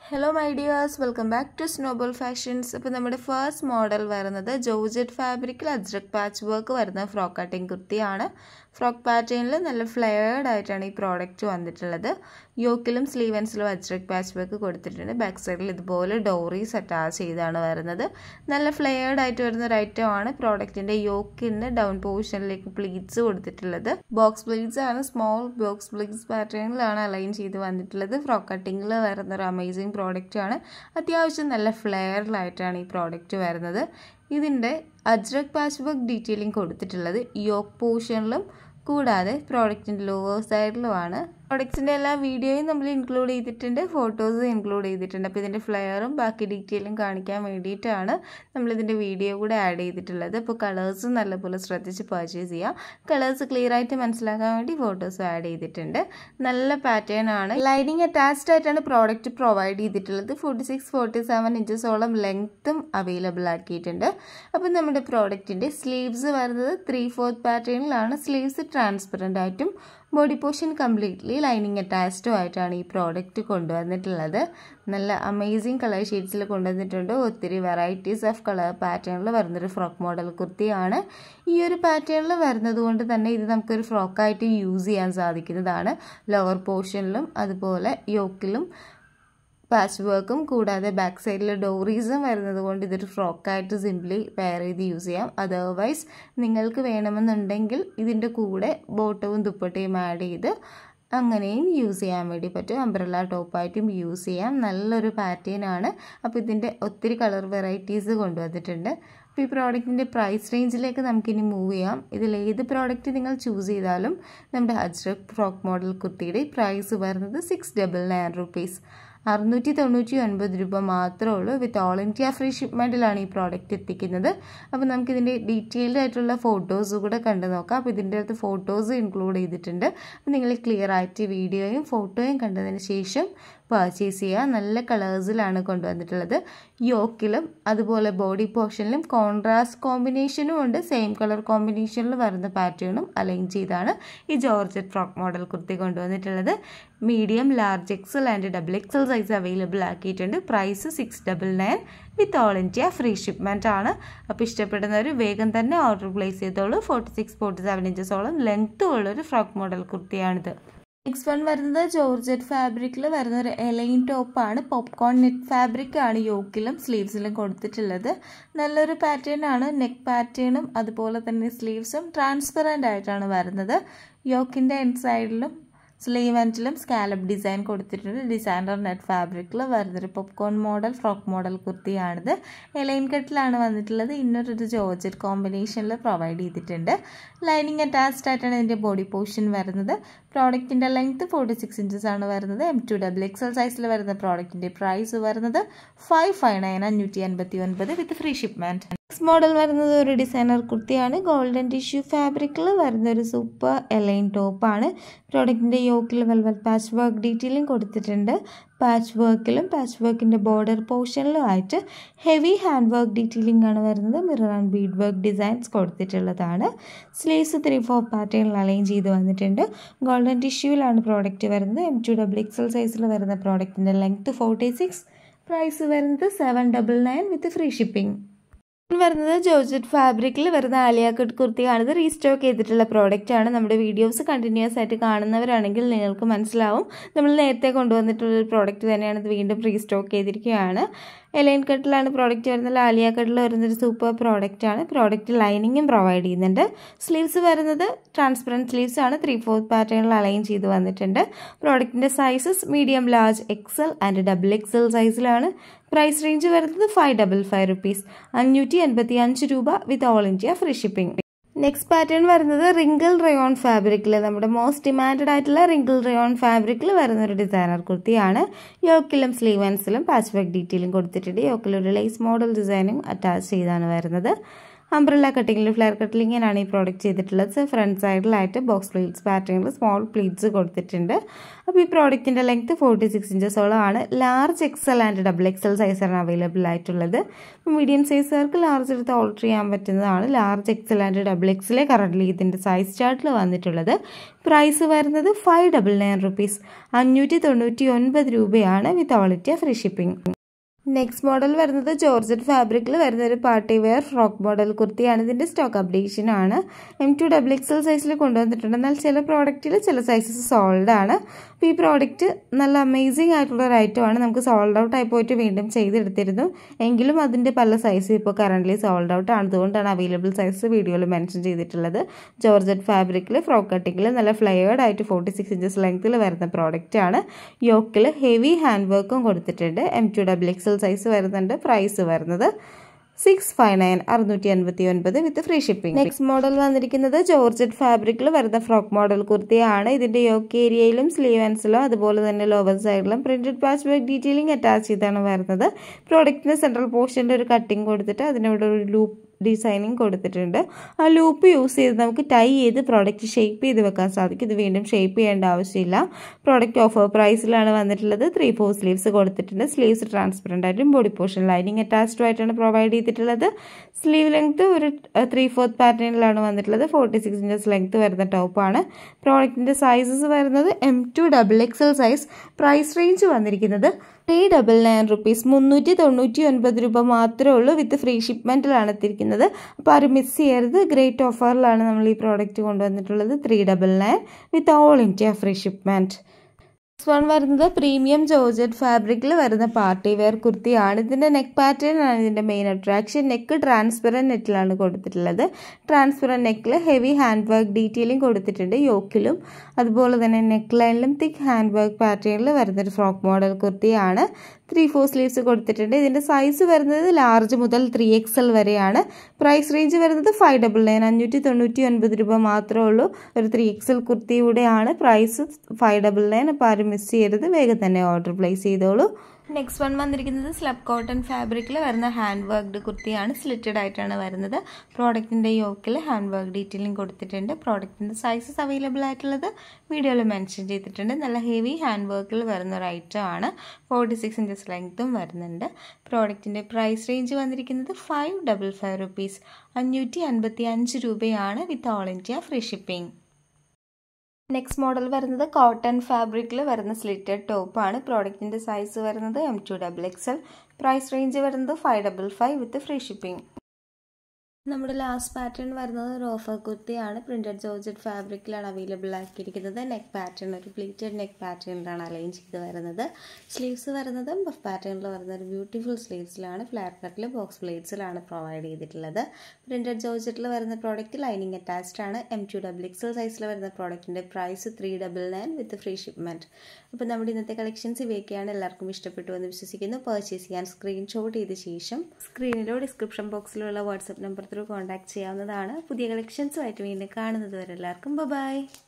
hello my dears welcome back to snowball fashions അപ്പോൾ നമ്മുടെ first model വരുന്നത് georgette ഫാബ്രിക്കിൽ അജ്രക് പാച്ച് വർക്ക് വരുന്ന ഫ്രോക്ക് കട്ടിങ് കുർത്തിയാണ് ഫ്രോക്ക് പാറ്റേണിൽ നല്ല ഫ്ലെയർഡ് ആയിട്ടാണ് ഈ പ്രോഡക്റ്റ് വന്നിട്ടുള്ളത് യോക്കിലും സ്ലീവൻസിലും അജ്രക് പാച്ച് വർക്ക് കൊടുത്തിട്ടുണ്ട് ബാക്ക് സൈഡിൽ ഇതുപോലെ ഡോറീസ് അറ്റാച്ച് ചെയ്താണ് വരുന്നത് നല്ല ഫ്ലെയർഡ് ആയിട്ട് വരുന്ന ഒരു ഐറ്റമാണ് പ്രോഡക്റ്റിൻ്റെ യോക്കിന് ഡൗൺ പോർഷനിലേക്ക് പ്ലീറ്റ്സ് കൊടുത്തിട്ടുള്ളത് ബോക്സ് പ്ലീറ്റ്സ് ആണ് സ്മോൾ ബോക്സ് പ്ലീറ്റ്സ് പാറ്റേണിലാണ് അലൈൻ ചെയ്ത് വന്നിട്ടുള്ളത് ഫ്രോക്ക് കട്ടിങ്ങിൽ വരുന്ന ഒരു അമേസിങ് പ്രോഡക്റ്റ് ആണ് അത്യാവശ്യം നല്ല ഫ്ലെയറിലായിട്ടാണ് ഈ പ്രോഡക്റ്റ് വരുന്നത് ഇതിൻ്റെ അജ്രക് പാച്ച് വർക്ക് ഡീറ്റെയിലിംഗ് കൊടുത്തിട്ടുള്ളത് യോക്ക് പോർഷനിലും കൂടാതെ പ്രോഡക്റ്റിൻ്റെ ലോവർ സൈഡിലുമാണ് പ്രോഡക്റ്റ്സിൻ്റെ എല്ലാ വീഡിയോയും നമ്മൾ ഇൻക്ലൂഡ് ചെയ്തിട്ടുണ്ട് ഫോട്ടോസ് ഇൻക്ലൂഡ് ചെയ്തിട്ടുണ്ട് അപ്പോൾ ഇതിൻ്റെ ഫ്ലെയറും ബാക്കി ഡീറ്റെയിലും കാണിക്കാൻ വേണ്ടിയിട്ടാണ് നമ്മളിതിൻ്റെ വീഡിയോ കൂടെ ആഡ് ചെയ്തിട്ടുള്ളത് അപ്പോൾ കളേഴ്സും നല്ലപോലെ ശ്രദ്ധിച്ച് പർച്ചേസ് ചെയ്യാം കളേഴ്സ് ക്ലിയർ ആയിട്ട് മനസ്സിലാക്കാൻ വേണ്ടി ഫോട്ടോസും ആഡ് ചെയ്തിട്ടുണ്ട് നല്ല പാറ്റേൺ ആണ് ലൈനിങ് അറ്റാച്ച്ഡ് ആയിട്ടാണ് പ്രോഡക്റ്റ് പ്രൊവൈഡ് ചെയ്തിട്ടുള്ളത് ഫോർട്ടി സിക്സ് ഫോർട്ടി സെവൻ ഇഞ്ചസോളം ലെങ്ത്തും അവൈലബിൾ ആക്കിയിട്ടുണ്ട് അപ്പോൾ നമ്മുടെ പ്രോഡക്റ്റിൻ്റെ സ്ലീവ്സ് വരുന്നത് ത്രീ ഫോർത്ത് പാറ്റേണിലാണ് സ്ലീവ്സ് ട്രാൻസ്പെറൻ്റ് ആയിട്ടും ബോഡി പോർഷൻ കംപ്ലീറ്റ്ലി ലൈനിങ് അറ്റാച്ച്ഡും ആയിട്ടാണ് ഈ പ്രോഡക്റ്റ് കൊണ്ടുവന്നിട്ടുള്ളത് നല്ല അമേസിങ് കളർ ഷെയ്ഡ്സിൽ കൊണ്ടുവന്നിട്ടുണ്ട് ഒത്തിരി വെറൈറ്റീസ് ഓഫ് കളർ പാറ്റേണിൽ വരുന്നൊരു ഫ്രോക്ക് മോഡൽ കുർത്തിയാണ് ഈ ഒരു പാറ്റേണിൽ വരുന്നത് കൊണ്ട് തന്നെ ഇത് നമുക്കൊരു ഫ്രോക്കായിട്ട് യൂസ് ചെയ്യാൻ സാധിക്കുന്നതാണ് ലോവർ പോർഷനിലും അതുപോലെ യോക്കിലും പാച്ച് വർക്കും കൂടാതെ ബാക്ക് സൈഡിൽ ഡോറീസും വരുന്നത് കൊണ്ട് ഇതൊരു ഫ്രോക്കായിട്ട് സിംപ്ലി പെയർ ചെയ്ത് യൂസ് ചെയ്യാം അതർവൈസ് നിങ്ങൾക്ക് വേണമെന്നുണ്ടെങ്കിൽ ഇതിൻ്റെ കൂടെ ബോട്ടവും ദുപ്പട്ടയും ആഡ് ചെയ്ത് അങ്ങനെയും യൂസ് ചെയ്യാൻ വേണ്ടി പറ്റും അംബ്രല്ല ടോപ്പായിട്ടും യൂസ് ചെയ്യാം നല്ലൊരു പാറ്റേൺ ആണ് അപ്പോൾ ഇതിൻ്റെ ഒത്തിരി കളർ വെറൈറ്റീസ് കൊണ്ടുവന്നിട്ടുണ്ട് അപ്പോൾ ഈ പ്രോഡക്റ്റിൻ്റെ പ്രൈസ് റേഞ്ചിലേക്ക് നമുക്കിനി മൂവ് ചെയ്യാം ഇതിൽ ഏത് പ്രോഡക്റ്റ് നിങ്ങൾ ചൂസ് ചെയ്താലും നമ്മുടെ അജ്രക് ഫ്രോക്ക് മോഡൽ കുർത്തിയുടെ പ്രൈസ് വരുന്നത് സിക്സ് ഡബിൾ നയൻ റുപ്പീസ് അറുന്നൂറ്റി തൊണ്ണൂറ്റി ഒൻപത് രൂപ മാത്രമേ ഉള്ളൂ വിത്ത് ഓൾ ഇന്ത്യ ഫ്രീ ഷിപ്മെൻറ്റിലാണ് ഈ പ്രോഡക്റ്റ് എത്തിക്കുന്നത് അപ്പോൾ നമുക്കിതിൻ്റെ ഡീറ്റെയിൽഡ് ആയിട്ടുള്ള ഫോട്ടോസ് കൂടെ കണ്ടു നോക്കാം അപ്പോൾ ഇതിൻ്റെ അകത്ത് ഫോട്ടോസ് ഇൻക്ലൂഡ് ചെയ്തിട്ടുണ്ട് അപ്പോൾ നിങ്ങൾ ക്ലിയർ ആയിട്ട് വീഡിയോയും ഫോട്ടോയും കണ്ടതിന് ശേഷം പർച്ചേസ് ചെയ്യുക നല്ല കളേഴ്സിലാണ് കൊണ്ടുവന്നിട്ടുള്ളത് യോക്കിലും അതുപോലെ ബോഡി പോർഷനിലും കോൺട്രാസ്റ്റ് കോമ്പിനേഷനും ഉണ്ട് സെയിം കളർ കോമ്പിനേഷനിൽ വരുന്ന പാറ്റേണും അലൈൻ ചെയ്താണ് ഈ ജോർജറ്റ് ഫ്രോക്ക് മോഡൽ കുർത്തി കൊണ്ടുവന്നിട്ടുള്ളത് medium large XL and double XL size available ആക്കിയിട്ടുണ്ട് price six double nine with all India free shipment ആണ് അപ്പോൾ ഇഷ്ടപ്പെടുന്നവർ വേഗം തന്നെ ഓർഡർ പ്ലേസ് ചെയ്തോളൂ ഫോർട്ടി സിക്സ് ഫോർട്ടി സെവൻ ഇഞ്ചസോളം ലെങ്ത്ത് ഉള്ളൊരു ഫ്രോക്ക് മോഡൽ കുർത്തിയാണിത് നെക്സ്റ്റ് വൺ വരുന്നത് ജോർജറ്റ് ഫാബ്രിക്കിൽ വരുന്ന ഒരു എലൈൻ ടോപ്പാണ് പോപ്കോൺ നെറ്റ് ഫാബ്രിക് ആണ് യോക്കിലും സ്ലീവ്സിലും കൊടുത്തിട്ടുള്ളത് നല്ലൊരു പാറ്റേൺ ആണ് നെക്ക് പാറ്റേണും അതുപോലെ തന്നെ സ്ലീവ്സും ട്രാൻസ്പെറൻ്റ് ആയിട്ടാണ് വരുന്നത് യോക്കിൻ്റെ എൻഡ് സൈഡിലും സ്ലീവ് ആൻഡിലും സ്കാലപ്പ് ഡിസൈൻ കൊടുത്തിട്ടുണ്ട് ഡിസൈനർ നെറ്റ് ഫാബ്രിക്കിൽ വരുന്നൊരു പോപ്കോൺ മോഡൽ ഫ്രോക്ക് മോഡൽ കുർത്തിയാണിത് എലൈൻ കട്ടിലാണ് വന്നിട്ടുള്ളത് ഇന്നൊരു ജോർജറ്റ് കോമ്പിനേഷനിൽ പ്രൊവൈഡ് ചെയ്തിട്ടുണ്ട് ലൈനിങ് അറ്റാച്ച്ഡ് ആയിട്ടാണ് ഇതിൻ്റെ ബോഡി പോർഷൻ വരുന്നത് പ്രോഡക്റ്റിൻ്റെ ലെങ്ത് ഫോർട്ടി സിക്സ് ഇഞ്ചസ് ആണ് വരുന്നത് എം ടു ഡബിൾ എക്സൽ സൈസിൽ വരുന്ന പ്രോഡക്റ്റിൻ്റെ പ്രൈസ് വരുന്നത് ഫൈവ് ഫൈവ് നയൻ അഞ്ഞൂറ്റി അൻപത്തി ഒൻപത് with free shipment next model വരുന്നത് ഒരു ഡിസൈനർ കുർത്തിയാണ് ഗോൾഡൻ ടിഷ്യൂ ഫാബ്രിക്കിൽ വരുന്ന ഒരു സൂപ്പർ എലൈൻ ടോപ്പാണ് പ്രോഡക്റ്റിൻ്റെ യോക്കിൽ വെൽവെറ്റ് പാച്ച് വർക്ക് ഡീറ്റെയിലിംഗ് കൊടുത്തിട്ടുണ്ട് പാച്ച് വർക്കിലും പാച്ച് വർക്കിൻ്റെ ബോർഡർ പോർഷനിലും ആയിട്ട് ഹെവി ഹാൻഡ് വർക്ക് ഡീറ്റെയിലിംഗ് ആണ് വരുന്നത് mirror and bead work designs കൊടുത്തിട്ടുള്ളതാണ് സ്ലീവ്സ് ത്രീ ഫോർ പാറ്റേണിൽ അലൈൻ ചെയ്ത് വന്നിട്ടുണ്ട് ഗോൾഡൻ ടിഷ്യൂവിലാണ് പ്രോഡക്റ്റ് വരുന്നത് എം ടു ഡബിൾ എക്സൽ സൈസിൽ വരുന്ന പ്രോഡക്റ്റിൻ്റെ ലെങ്ത്ത് ഫോർട്ടി സിക്സ് പ്രൈസ് വരുന്നത് seven double nine with free shipping വരുന്നത് ജോർജറ്റ് ഫാബ്രിക്കിൽ വരുന്ന ആലിയ കട്ട് കുർത്തിയാണിത് റീസ്റ്റോക്ക് ചെയ്തിട്ടുള്ള പ്രോഡക്റ്റ് ആണ് നമ്മുടെ വീഡിയോസ് കണ്ടിന്യൂസ് ആയിട്ട് കാണുന്നവരാണെങ്കിൽ നിങ്ങൾക്ക് മനസ്സിലാവും നമ്മൾ നേരത്തെ കൊണ്ടുവന്നിട്ടുള്ള ഒരു പ്രോഡക്റ്റ് തന്നെയാണ് ഇത് വീണ്ടും റീസ്റ്റോക്ക് ചെയ്തിരിക്കുകയാണ് എലൈൻ കട്ടിലാണ് പ്രോഡക്റ്റ് വരുന്നത് ആലിയ കട്ടിൽ വരുന്നൊരു സൂപ്പർ പ്രോഡക്റ്റ് ആണ് പ്രോഡക്റ്റ് ലൈനിങ്ങും പ്രൊവൈഡ് ചെയ്യുന്നുണ്ട് സ്ലീവ്സ് വരുന്നത് ട്രാൻസ്പെറൻറ്റ് സ്ലീവ്സ് ആണ് ത്രീ ഫോർത്ത് പാറ്റേണിൽ അലൈൻ ചെയ്ത് വന്നിട്ടുണ്ട് പ്രോഡക്റ്റിൻ്റെ sizes medium large XL and double XL സൈസിലാണ് പ്രൈസ് റേഞ്ച് വരുന്നത് ഫൈവ് ഡബിൾ ഫൈവ് റുപ്പീസ് അഞ്ഞൂറ്റി എൺപത്തി അഞ്ച് രൂപ with all India free shipping next pattern വരുന്നത് റിങ്കിൾ റയോൺ ഫാബ്രിക്കിൽ നമ്മുടെ മോസ്റ്റ് ഡിമാൻഡഡ് ആയിട്ടുള്ള റിങ്കിൾ റയോൺ ഫാബ്രിക്കിൽ വരുന്ന ഒരു ഡിസൈനർ കുർത്തിയാണ് യോക്കിലും സ്ലീവൻസിലും പാച്ച് വർക്ക് ഡീറ്റെയിലും കൊടുത്തിട്ടുണ്ട് യോക്കിൽ ഒരു ലേസ് മോഡൽ ഡിസൈനും അറ്റാച്ച് ചെയ്താണ് വരുന്നത് അംബ്രല്ല കട്ടിങ്ങിൽ ഫ്ലെയർ കട്ടിലിങ്ങിനാണ് ഈ പ്രോഡക്റ്റ് ചെയ്തിട്ടുള്ളത് ഫ്രണ്ട് സൈഡിലായിട്ട് ബോക്സ് പ്ലീറ്റ്സ് പാറ്റേണിൽ സ്മോൾ പ്ലീറ്റ്സ് കൊടുത്തിട്ടുണ്ട് അപ്പോൾ ഈ പ്രോഡക്റ്റിൻ്റെ ലെങ്ത് ഫോർട്ടി സിക്സ് ഇഞ്ചസോളം ആണ് large XL and double XL സൈസാണ് അവൈലബിൾ ആയിട്ടുള്ളത് മീഡിയം സൈസുകാർക്ക് ലാർജ് എടുത്ത് ഓർഡർ ചെയ്യാൻ പറ്റുന്നതാണ് ലാർജ് എക്സൽ ആൻഡ് ഡബിൾ എക്സലേ കറൻ്റ് ഇതിൻ്റെ സൈസ് ചാർട്ടിൽ വന്നിട്ടുള്ളത് പ്രൈസ് വരുന്നത് ഫൈവ് ഡബിൾ നയൻ റുപ്പീസ് അഞ്ഞൂറ്റി തൊണ്ണൂറ്റി ഒൻപത് രൂപയാണ് with all India free shipping next model വരുന്നത് ജോർജറ്റ് ഫാബ്രിക്കിൽ വരുന്ന ഒരു പാർട്ടി വെയർ ഫ്രോക്ക് മോഡൽ കുർത്തിയാണ് ഇതിൻ്റെ സ്റ്റോക്ക് അപ്ഡേഷൻ ആണ് എം ടു ഡബിൾ എക്സൽ സൈസിൽ കൊണ്ടുവന്നിട്ടുണ്ട് എന്നാൽ ചില പ്രോഡക്റ്റിൽ ചില സൈസസ് സോൾഡ് ആണ് അപ്പോൾ ഈ പ്രോഡക്റ്റ് നല്ല അമേസിങ് ആയിട്ടുള്ള ഒരു ഐറ്റമാണ് നമുക്ക് സോൾഡ് ഔട്ട് ആയി പോയിട്ട് വീണ്ടും ചെയ്തെടുത്തിരുന്നു എങ്കിലും അതിൻ്റെ പല സൈസ് ഇപ്പോൾ കറൻ്റ്ലി സോൾഡ് ഔട്ട് ആണ് അതുകൊണ്ടാണ് അവൈലബിൾ സൈസ് വീഡിയോയിൽ മെൻഷൻ ചെയ്തിട്ടുള്ളത് ജോർജറ്റ് ഫാബ്രിക്കിൽ ഫ്രോക്ക് കട്ടിങ്ങിൽ നല്ല ഫ്ലെയേർഡ് ആയിട്ട് ഫോർട്ടി സിക്സ് ഇഞ്ചസ് ലെങ്ത്തിൽ വരുന്ന പ്രോഡക്റ്റ് ആണ് യോക്കിൽ ഹെവി ഹാൻഡ് വർക്കും കൊടുത്തിട്ടുണ്ട് M to double XL size വരുന്നുണ്ട് പ്രൈസ് വരുന്നത് സിക്സ് ഫൈവ് നയൻ അറുന്നൂറ്റി അൻപത്തി ഒൻപത് with free shipping next model വന്നിരിക്കുന്നത് ജോർജറ്റ് ഫാബ്രിക്കിൽ വരുന്ന ഫ്രോക്ക് മോഡൽ കുർത്തിയാണ് ഇതിന്റെ യോക്ക് ഏരിയയിലും സ്ലീവ് ആൻസിലും അതുപോലെ തന്നെ ലോവർ സൈഡിലും printed patch back detailing attach ചെയ്താണ് വരുന്നത് പ്രോഡക്റ്റിന് സെൻട്രൽ പോർഷൻ്റെ ഒരു കട്ടിങ് കൊടുത്തിട്ട് അതിനോട് ഒരു ലൂപ്പ് ഡിസൈനിങ് കൊടുത്തിട്ടുണ്ട് ആ ലൂപ്പ് യൂസ് ചെയ്ത് നമുക്ക് ടൈ ചെയ്ത് പ്രോഡക്റ്റ് ഷേപ്പ് ചെയ്ത് വെക്കാൻ സാധിക്കും ഇത് വീണ്ടും ഷേപ്പ് ചെയ്യേണ്ട ആവശ്യമില്ല പ്രോഡക്റ്റ് ഓഫർ പ്രൈസിലാണ് വന്നിട്ടുള്ളത് ത്രീ ഫോർ സ്ലീവ്സ് കൊടുത്തിട്ടുണ്ട് സ്ലീവ്സ് ട്രാൻസ്പെറൻ്റ് ആയിട്ടും ബോഡി പോർഷൻ ലൈനിങ് അറ്റാച്ച്ഡ് ആയിട്ടാണ് പ്രൊവൈഡ് ചെയ്തിട്ടുള്ളത് സ്ലീവ് ലെങ്ത് ഒരു ത്രീ ഫോർത്ത് പാറ്റേണിലാണ് വന്നിട്ടുള്ളത് ഫോർട്ടി സിക്സ് ഇഞ്ചസ് ലെങ്ത് വരുന്ന ടോപ്പാണ് പ്രോഡക്റ്റിൻ്റെ സൈസസ് വരുന്നത് M to double XL size price range വന്നിരിക്കുന്നത് ത്രീ ഡബിൾ നയൻ റുപ്പീസ് മുന്നൂറ്റി തൊണ്ണൂറ്റി ഒൻപത് രൂപ മാത്രമേ ഉള്ളൂ വിത്ത് ഫ്രീ ഷിപ്മെൻറ്റിലാണ് എത്തിയിരിക്കുന്നത് അപ്പോൾ ആരും മിസ് ചെയ്യരുത് ഗ്രേറ്റ് ഓഫറിലാണ് നമ്മൾ ഈ പ്രോഡക്റ്റ് കൊണ്ടുവന്നിട്ടുള്ളത് three double nine with all India free shipment next one വരുന്നത് പ്രീമിയം ജോർജറ്റ് ഫാബ്രിക്കിൽ വരുന്ന പാർട്ടി വെയർ കുർത്തിയാണ് ഇതിൻ്റെ നെക്ക് പാറ്റേൺ ആണ് ഇതിൻ്റെ മെയിൻ അട്രാക്ഷൻ നെക്ക് ട്രാൻസ്പെറൻറ്റ് നെറ്റിലാണ് കൊടുത്തിട്ടുള്ളത് ട്രാൻസ്പെറൻറ്റ് നെക്കിൽ ഹെവി ഹാൻഡ് വർക്ക് ഡീറ്റെയിലിംഗ് കൊടുത്തിട്ടുണ്ട് യോക്കിലും അതുപോലെ തന്നെ നെക്ക് ലൈനിലും തിക്ക് ഹാൻഡ് വർക്ക് പാറ്റേണിൽ വരുന്നൊരു ഫ്രോക്ക് മോഡൽ കുർത്തിയാണ് ത്രീ ഫോർ സ്ലീവ്സ് കൊടുത്തിട്ടുണ്ട് ഇതിൻ്റെ സൈസ് വരുന്നത് ലാർജ് മുതൽ ത്രീ എക്സ് എൽ വരെയാണ് പ്രൈസ് റേഞ്ച് വരുന്നത് ഫൈവ് ഡബിൾ നയൻ അഞ്ഞൂറ്റി തൊണ്ണൂറ്റി ഒൻപത് രൂപ മാത്രമേ ഉള്ളൂ ഒരു ത്രീ എക്സ് എൽ കുർത്തിയുടെയാണ് പ്രൈസ് ഫൈവ് ഡബിൾ നയൻ അപ്പോൾ ആരും മിസ് ചെയ്യരുത് വേഗം തന്നെ ഓർഡർ പ്ലേസ് ചെയ്തോളൂ നെക്സ്റ്റ് വൺ വന്നിരിക്കുന്നത് സ്ലബ് കോട്ടൺ ഫാബ്രിക്കിൽ വരുന്ന ഹാൻഡ് വർക്ക്ഡ് കുർത്തിയാണ് സ്ലിറ്റഡ് ആയിട്ടാണ് വരുന്നത് പ്രോഡക്റ്റിൻ്റെ യോക്കിൽ ഹാൻഡ് വർക്ക് ഡീറ്റെയിലിംഗ് കൊടുത്തിട്ടുണ്ട് പ്രോഡക്റ്റിൻ്റെ സൈസസ് അവൈലബിൾ ആയിട്ടുള്ളത് വീഡിയോയിൽ മെൻഷൻ ചെയ്തിട്ടുണ്ട് നല്ല ഹെവി ഹാൻഡ് വർക്കിൽ വരുന്ന ഒരു ഐറ്റം ആണ് ഫോർട്ടി സിക്സ് ഇഞ്ചസ് ലെങ്ത്തും വരുന്നുണ്ട് പ്രോഡക്റ്റിൻ്റെ പ്രൈസ് റേഞ്ച് വന്നിരിക്കുന്നത് ഫൈവ് ഡബിൾ ഫൈവ് റുപ്പീസ് അഞ്ഞൂറ്റി അൻപത്തി അഞ്ച് രൂപയാണ് with all India free shipping next model വരുന്നത് കോട്ടൺ ഫാബ്രിക്കിൽ വരുന്ന സ്ലിറ്റഡ് ടോപ്പാണ് പ്രോഡക്റ്റിൻ്റെ സൈസ് വരുന്നത് M to double X L price range വരുന്നത് five double five with free shipping നമ്മുടെ ലാസ്റ്റ് പാറ്റേൺ വരുന്നത് ഒരു ഓഫർ കുർത്തിയാണ് പ്രിൻറ്റഡ് ജോർജറ്റ് ഫാബ്രിക്കിലാണ് അവൈലബിൾ ആക്കിയിരിക്കുന്നത് നെക്ക് പാറ്റേൺ ഒരു പ്ലീറ്റഡ് നെക്ക് പാറ്റേണിലാണ് അലൈൻ ചെയ്ത് വരുന്നത് സ്ലീവ്സ് വരുന്നത് ബഫ് പാറ്റേണിൽ വരുന്ന ഒരു ബ്യൂട്ടിഫുൾ സ്ലീവ്സിലാണ് ഫ്ലാർ കട്ടിൽ ബോക്സ് പ്ലേറ്റ്സിലാണ് പ്രൊവൈഡ് ചെയ്തിട്ടുള്ളത് പ്രിൻറ്റഡ് ജോർജറ്റിൽ വരുന്ന പ്രോഡക്റ്റ് ലൈനിങ് അറ്റാച്ച്ഡ് ആണ് എം ടു ഡബിൾ എക്സൽ സൈസിൽ വരുന്ന പ്രോഡക്റ്റിൻ്റെ price three double nine with free shipment അപ്പോൾ നമ്മുടെ ഇന്നത്തെ കളക്ഷൻസ് ഇവയൊക്കെയാണ് എല്ലാവർക്കും ഇഷ്ടപ്പെട്ടു എന്ന് വിശ്വസിക്കുന്നു പർച്ചേസ് ചെയ്യാൻ സ്ക്രീൻഷോട്ട് ചെയ്ത ശേഷം സ്ക്രീനിലോ ഡിസ്ക്രിപ്ഷൻ ബോക്സിലുള്ള വാട്സപ്പ് നമ്പർ ത്രൂ കോൺടാക്ട് ചെയ്യാവുന്നതാണ് പുതിയ കളക്ഷൻസുമായിട്ട് വീണ്ടും കാണുന്നത് വരെ എല്ലാവർക്കും ബൈ